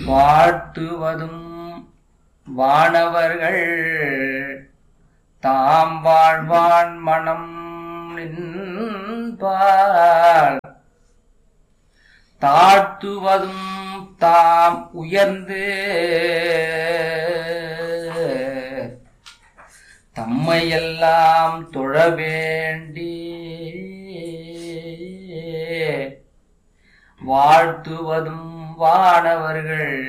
வாழ்த்துவதும் வானவர்கள் தாம் வாழ்வான் மனம் நின்பார் தாழ்த்துவதும் தாம் உயர்ந்து தம்மையெல்லாம் தொழ வேண்டி வாழ்த்துவதும் வானவர்கள்